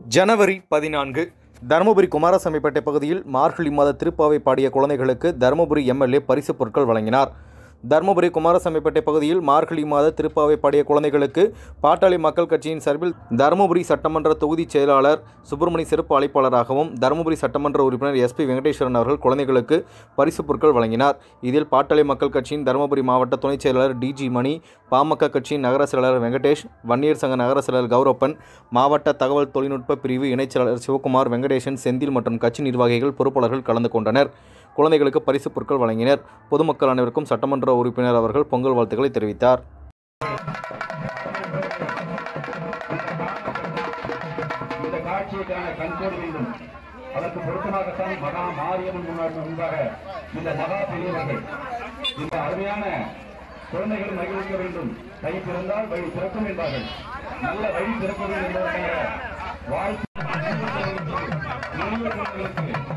ஜனவரி பதினான்கு தருமபுரி குமாரசாமிப்பேட்டை பகுதியில் மார்கழி மாத திருப்பாவை பாடிய குழந்தைகளுக்கு தருமபுரி எம்எல்ஏ பரிசுப் பொருட்கள் வழங்கினார் தருமபுரி குமாரசாமிப்பேட்டை பகுதியில் மார்கழி மாத திருப்பாவை பாடிய குழந்தைகளுக்கு பாட்டாளி மக்கள் கட்சியின் சார்பில் தருமபுரி சட்டமன்ற தொகுதி செயலாளர் சுப்பிரமணி சிறப்பு அழைப்பாளராகவும் தருமபுரி சட்டமன்ற உறுப்பினர் எஸ்பி வெங்கடேஸ்வரன் அவர்கள் குழந்தைகளுக்கு பரிசுப் பொருட்கள் வழங்கினார் இதில் பாட்டாளி மக்கள் கட்சியின் தருமபுரி மாவட்ட துணைச் செயலாளர் டிஜி மணி பாமக கட்சியின் நகர செயலாளர் வெங்கடேஷ் வன்னியர் சங்க நகர செயலாளர் கௌரப்பன் மாவட்ட தகவல் தொழில்நுட்ப பிரிவு இணைச் செயலாளர் சிவகுமார் வெங்கடேசன் செந்தில் மற்றும் கட்சி நிர்வாகிகள் பொறுப்பாளர்கள் கலந்து கொண்டனர் குழந்தைகளுக்கு பரிசுப் பொருட்கள் வழங்கினர் பொதுமக்கள் அனைவருக்கும் சட்டமன்ற உறுப்பினர் அவர்கள் பொங்கல் வாழ்த்துக்களை தெரிவித்தார் இந்த காட்சியை காண கண்கோடி வேண்டும் அதற்கு பொருத்தமாகத்தான் மகா மாரியம்மன் முன்னாடி முன்பாக இந்த மகா பெரியவர்கள் இந்த அருமையான குழந்தைகள் மகிழ்விக்க வேண்டும் கை பிறந்தால் வழி திறக்கும் என்பார்கள் நல்ல வழி திறக்க வேண்டும் என்பதற்காக வாழ்த்து இளைய குழந்தைகளுக்கு